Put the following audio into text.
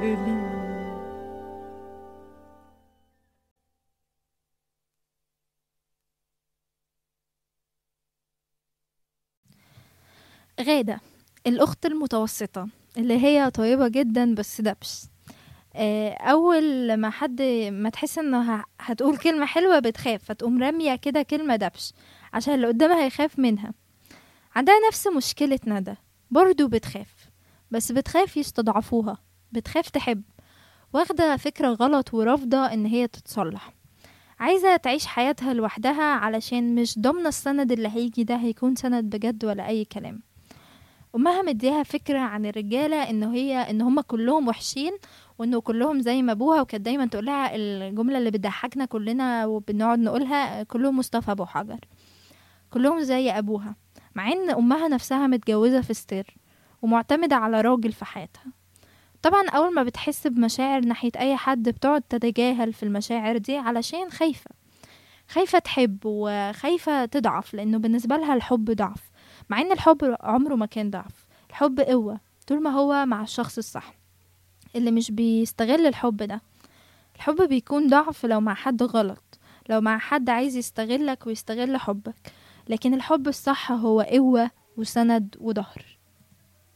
لي غادة الأخت المتوسطة اللي هي طيبة جدا بس دبش آه، أول ما حد ما تحس إنها هتقول كلمة حلوة بتخاف فتقوم رامية كده كلمة دبش عشان اللي قدامها يخاف منها عندها نفس مشكلة ندى برضو بتخاف بس بتخاف يستضعفوها بتخاف تحب واخدة فكرة غلط ورافضة إن هي تتصلح عايزة تعيش حياتها لوحدها علشان مش ضامنة السند اللي هيجي ده هيكون سند بجد ولا أي كلام امها مديها فكره عن الرجاله ان هي ان هم كلهم وحشين وانه كلهم زي ما ابوها وكانت دايما تقول لها الجمله اللي بتضحكنا كلنا وبنقعد نقولها كلهم مصطفى ابو حجر كلهم زي ابوها مع ان امها نفسها متجوزه في ستير ومعتمده على راجل في حياتها طبعا اول ما بتحس بمشاعر ناحيه اي حد بتقعد تتجاهل في المشاعر دي علشان خايفه خايفه تحب وخايفه تضعف لانه بالنسبه لها الحب ضعف مع ان الحب عمره ما كان ضعف الحب قوة طول ما هو مع الشخص الصح اللي مش بيستغل الحب ده الحب بيكون ضعف لو مع حد غلط لو مع حد عايز يستغلك ويستغل حبك لكن الحب الصح هو قوة وسند وظهر